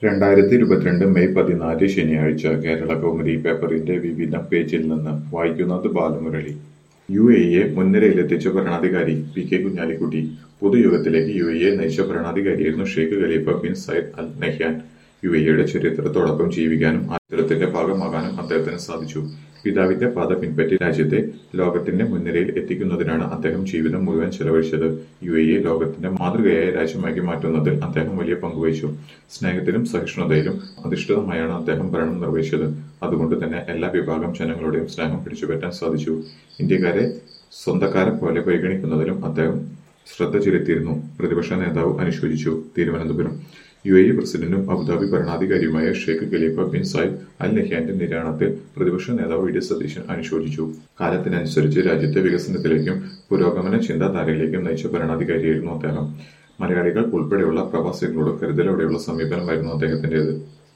രണ്ടായിരത്തി ഇരുപത്തിരണ്ട് മെയ് പതിനാല് ശനിയാഴ്ച കേരള കൗമുദി പേപ്പറിന്റെ വിവിധ പേജിൽ നിന്ന് വായിക്കുന്നത് ബാലമുരളി യു എയെ മുൻനിരയിലെത്തിച്ച ഭരണാധികാരി പി കെ കുഞ്ഞാലിക്കുട്ടി പുതുയുഗത്തിലേക്ക് യു എയെ നയിച്ച ഭരണാധികാരിയായിരുന്നു Sheikh Khalifa bin Zayed Al Nahyan U എയുടെ ചരിത്രത്തോടൊപ്പം ജീവിക്കാനും ആ ചരിത്രത്തിന്റെ ഭാഗമാകാനും അദ്ദേഹത്തിന് സാധിച്ചു പിതാവിന്റെ പാത പിൻപറ്റി രാജ്യത്തെ ലോകത്തിന്റെ മുൻനിരയിൽ എത്തിക്കുന്നതിനാണ് അദ്ദേഹം ജീവിതം മുഴുവൻ ചെലവഴിച്ചത് യു എയെ ലോകത്തിന്റെ മാതൃകയായ രാജ്യമാക്കി മാറ്റുന്നതിൽ അദ്ദേഹം വലിയ പങ്കുവഹിച്ചു സ്നേഹത്തിലും സഹിഷ്ണുതയിലും അധിഷ്ഠിതമായാണ് അദ്ദേഹം ഭരണം നിർവഹിച്ചത് അതുകൊണ്ട് തന്നെ എല്ലാ വിഭാഗം ജനങ്ങളുടെയും സ്നേഹം പിടിച്ചുപറ്റാൻ സാധിച്ചു ഇന്ത്യക്കാരെ സ്വന്തക്കാരെ പോലെ പരിഗണിക്കുന്നതിലും അദ്ദേഹം ശ്രദ്ധ ചെലുത്തിയിരുന്നു പ്രതിപക്ഷ നേതാവ് അനുശോചിച്ചു തിരുവനന്തപുരം യു എ പ്രസിഡന്റും അബുദാബി ഭരണാധികാരിയുമായ Sheikh Khalifa bin Zayed Al നഹ്യാന്റെ നിര്യാണത്തിൽ പ്രതിപക്ഷ നേതാവ് വി ഡി സതീശൻ അനുശോചിച്ചു കാലത്തിനനുസരിച്ച് രാജ്യത്തെ വികസനത്തിലേക്കും പുരോഗമന ചിന്താധാരയിലേക്കും നയിച്ച ഭരണാധികാരിയായിരുന്നു അദ്ദേഹം മലയാളികൾ ഉൾപ്പെടെയുള്ള പ്രവാസികളോട് കരുതലോടെയുള്ള സമീപനമായിരുന്നു അദ്ദേഹത്തിന്റേത്